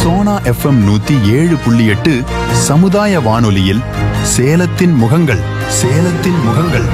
Sona FM நூத்தி ஏழு புள்ளி எட்டு சமுதாய வானொலியில் சேலத்தின் முகங்கள் சேலத்தின் முகங்கள்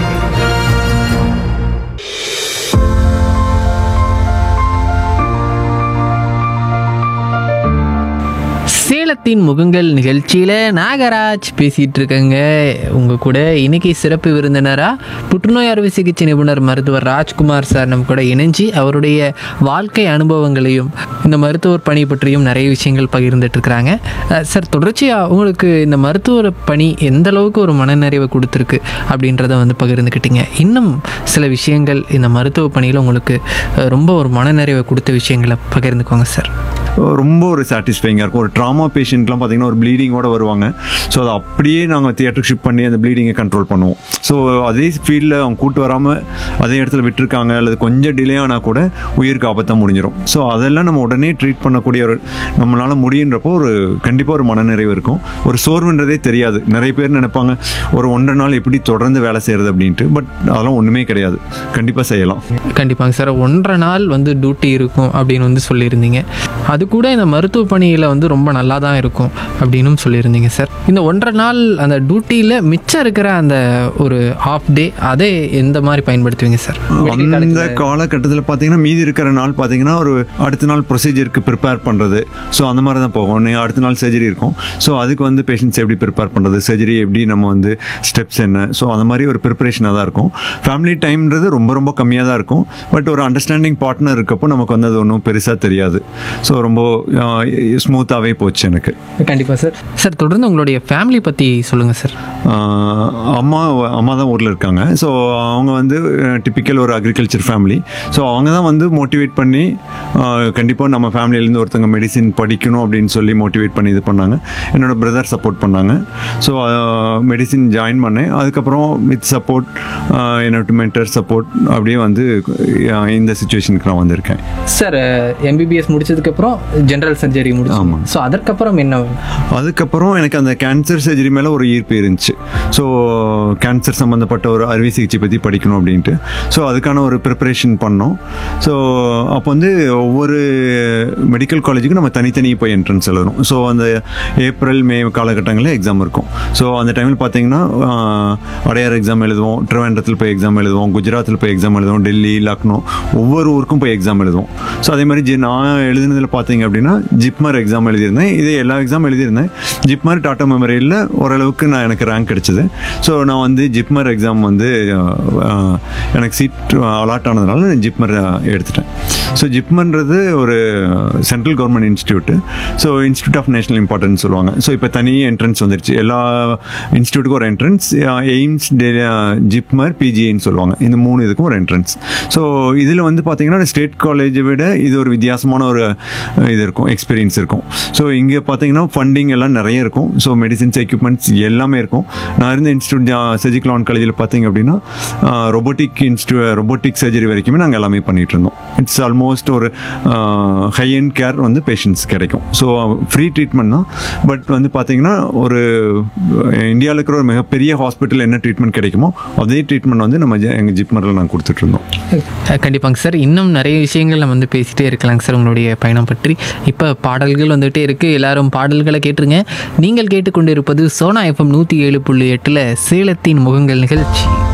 சேலத்தின் முகங்கள் நிகழ்ச்சியில் நாகராஜ் பேசிகிட்டு இருக்கேங்க உங்கள் கூட இன்னைக்கு சிறப்பு விருந்தினராக புற்றுநோய் அறுவை சிகிச்சை நிபுணர் மருத்துவர் ராஜ்குமார் சார் நம்ம கூட இணைஞ்சு அவருடைய வாழ்க்கை அனுபவங்களையும் இந்த மருத்துவர் பணி பற்றியும் நிறைய விஷயங்கள் பகிர்ந்துட்டு இருக்கிறாங்க அஹ் சார் தொடர்ச்சியாக உங்களுக்கு இந்த மருத்துவ பணி எந்த அளவுக்கு ஒரு மனநிறைவை கொடுத்துருக்கு அப்படின்றத வந்து பகிர்ந்துக்கிட்டீங்க இன்னும் சில விஷயங்கள் இந்த மருத்துவ பணியில் உங்களுக்கு அஹ், ரொம்ப ஒரு மனநிறைவை கொடுத்த விஷயங்களை பகிர்ந்துக்கோங்க சார் ரொம்ப ஒரு சாட்டிஸ்ஃபைங்காக இருக்கும் ஒரு ட்ராமா பேஷண்ட்லாம் பார்த்தீங்கன்னா ஒரு ப்ளீடிங்கோட வருவாங்க ஸோ அதை அப்படியே நாங்கள் தியேட்டருக்கு ஷிஃப்ட் பண்ணி அந்த ப்ளீடிங்கை கண்ட்ரோல் பண்ணுவோம் ஸோ அதே ஃபீல்டில் அவங்க கூட்டு வராமல் அதே இடத்துல விட்டுருக்காங்க அல்லது கொஞ்சம் டிலே ஆனால் கூட உயிருக்கு ஆபத்தாக முடிஞ்சிடும் ஸோ அதெல்லாம் நம்ம உடனே ட்ரீட் பண்ணக்கூடிய ஒரு நம்மளால் முடியுன்றப்போ ஒரு கண்டிப்பாக ஒரு மனநிறைவு இருக்கும் ஒரு சோர்வுன்றதே தெரியாது நிறைய பேர் நினைப்பாங்க ஒரு ஒன்றரை நாள் எப்படி தொடர்ந்து வேலை செய்கிறது அப்படின்ட்டு பட் அதெல்லாம் ஒன்றுமே கிடையாது கண்டிப்பாக செய்யலாம் கண்டிப்பாங்க சார் ஒன்றரை நாள் வந்து டியூட்டி இருக்கும் அப்படின்னு வந்து சொல்லியிருந்தீங்க அது கூட இந்த மருத்துவ பணியில் வந்து ரொம்ப நல்லா தான் இருக்கும் அப்படின்னும் சொல்லியிருந்தீங்க சார் இந்த ஒன்றரை நாள் அந்த டியூட்டியில் மிச்சம் இருக்கிற அந்த ஒரு ஆஃப் டே அதை எந்த மாதிரி பயன்படுத்துவீங்க சார் அந்த காலகட்டத்தில் பார்த்தீங்கன்னா மீதி இருக்கிற நாள் பார்த்தீங்கன்னா ஒரு அடுத்த நாள் ப்ரொசீஜருக்கு ப்ரிப்பேர் பண்ணுறது ஸோ அந்த மாதிரி தான் போகும் நீ அடுத்த நாள் சர்ஜரி இருக்கும் ஸோ அதுக்கு வந்து பேஷண்ட்ஸ் எப்படி ப்ரிப்பேர் பண்ணுறது சர்ஜரி எப்படி நம்ம வந்து ஸ்டெப்ஸ் என்ன ஸோ அந்த மாதிரி ஒரு ப்ரிப்பரேஷனாக தான் இருக்கும் ஃபேமிலி டைம்ன்றது ரொம்ப ரொம்ப கம்மியாக தான் இருக்கும் பட் ஒரு அண்டர்ஸ்டாண்டிங் பார்ட்னர் இருக்கப்போ நமக்கு வந்து அது ஒன்றும் பெருசாக தெரியாது ஸோ ரொம்ப ஸ்மூத்தாகவே போச்சு எனக்கு கண்டிப்பாக சார் சார் தொடர்ந்து உங்களுடைய ஃபேமிலி பற்றி சொல்லுங்கள் சார் ஆஹ் அம்மா அம்மா தான் ஊரில் இருக்காங்க ஸோ அவங்க வந்து டிப்பிக்கல் ஒரு அக்ரிகல்ச்சர் ஃபேமிலி ஸோ அவங்க தான் வந்து மோட்டிவேட் பண்ணி கண்டிப்பாக நம்ம ஃபேமிலியிலேருந்து ஒருத்தங்க மெடிசின் படிக்கணும் அப்படின்னு சொல்லி மோட்டிவேட் பண்ணி இது பண்ணாங்க என்னோட பிரதர் சப்போர்ட் பண்ணாங்க ஸோ மெடிசின் ஜாயின் பண்ணேன் அதுக்கப்புறம் வித் சப்போர்ட் என்னோட மென்டர் சப்போர்ட் அப்படியே வந்து ஆஹ் இந்த சுச்சுவேஷனுக்கு நான் வந்திருக்கேன் சார் எம்பிபிஎஸ் முடிச்சதுக்கப்புறம் ஜென்ரல் சர்ஜரி முடிச்சு ஆமாம். ஸோ அதற்கப்புறம் என்ன அதுக்கப்புறம் எனக்கு அந்த கேன்சர் சர்ஜரி மேலே ஒரு ஈர்ப்பு இருந்துச்சு ஸோ கேன்சர் சம்மந்தப்பட்ட ஒரு அறுவை சிகிச்சை பற்றி படிக்கணும் அப்படின்ட்டு ஸோ அதுக்கான ஒரு ப்ரிப்பரேஷன் பண்ணோம் ஸோ அப்போ வந்து ஒவ்வொரு மெடிக்கல் காலேஜுக்கும் நம்ம தனித்தனி போய் என்ட்ரன்ஸ் எழுதணும் ஸோ அந்த ஏப்ரல் மே காலகட்டங்களில் எக்ஸாம் இருக்கும் ஸோ அந்த டைமில் பார்த்தீங்கன்னா ஆஹ், அடையார் எக்ஸாம் எழுதுவோம் திருவனந்தபுரத்தில் போய் எக்ஸாம் எழுதுவோம் குஜராத்தில் போய் எக்ஸாம் எழுதுவோம் டெல்லி லக்னோ ஒவ்வொரு ஊருக்கும் போய் எக்ஸாம் எழுதுவோம் ஸோ அதே மாதிரி ஜி- நான் எழுதுனதில் பார்த்தீங்க அப்படின்னா ஜிப்மர் எக்ஸாம் எழுதியிருந்தேன் இதே எல்லா எக்ஸாம் எழுதியிருந்தேன் ஜிப்மர் டாட்டா மெமரியில் ஓரளவுக்கு நான் எனக்கு ரேங்க் கிடைச்சது ஸோ நான் வந்து ஜிப்மர் எக்ஸாம் வந்து ஆஹ், எனக்கு சீட் அலாட் ஆனதுனால நான் ஜிப்மர் எடுத்துட்டேன் ஸோ ஜிப்மர்ன்றது ஒரு central government institute so institute of national importance சொல்லுவாங்க ஸோ இப்போ தனி என்ட்ரன்ஸ் வந்துருச்சு எல்லா இன்ஸ்டியூட்டுக்கும் ஒரு என்ட்ரன்ஸ் எய்ம்ஸ் ஜிப்மர் பிஜிஐன்னு சொல்லுவாங்க இந்த மூணு இதுக்கும் ஒரு என்ட்ரன்ஸ் ஸோ இதில் வந்து பார்த்தீங்கன்னா ஸ்டேட் காலேஜை விட இது ஒரு வித்தியாசமான ஒரு அஹ், இது இருக்கும் எக்ஸ்பீரியன்ஸ் இருக்கும் ஸோ இங்கே பார்த்தீங்கன்னா ஃபண்டிங் எல்லாம் நிறைய இருக்கும் ஸோ மெடிசின்ஸ் எக்யூப்மெண்ட்ஸ் எல்லாமே இருக்கும் நான் இருந்த இன்ஸ்டியூட் சர்ஜிக்கல் ஆன் காலேஜில் பார்த்தீங்க அப்படின்னா ரொபோட்டிக் இன்ஸ்டியூ ரொபோட்டிக் சர்ஜரி வரைக்குமே நாங்கள் எல்லாமே பண்ணிட்டு இருந்தோம் இட்ஸ் ஆல்மோஸ்ட் ஒரு ஹை அண்ட் கேர் வந்து பேஷண்ட்ஸ் கிடைக்கும் ஸோ ஃப்ரீ ட்ரீட்மெண்ட் தான் பட் வந்து பார்த்தீங்கன்னா ஒரு இந்தியாவில் இருக்கிற ஒரு மிகப்பெரிய ஹாஸ்பிட்டல் என்ன ட்ரீட்மெண்ட் கிடைக்குமோ அதே ட்ரீட்மெண்ட் வந்து நம்ம ஜ- எங்கள் ஜிப்மரில் நாங்கள் கொடுத்துட்டு இருந்தோம் அஹ் கண்டிப்பாங்க சார் இன்னும் நிறைய விஷயங்கள் நம்ம வந்து பேசிட்டே இருக்கலாங்க சார் உங்களுடைய பயணம் பற்றி இப்போ பாடல்கள் வந்துகிட்டே இருக்குது எல்லாரும் பாடல்களை கேட்டுருங்க நீங்கள் கேட்டுக்கொண்டிருப்பது சோனா எஃப்எம் நூற்றி ஏழு புள்ளி எட்டில் சேலத்தின் முகங்கள் நிகழ்ச்சி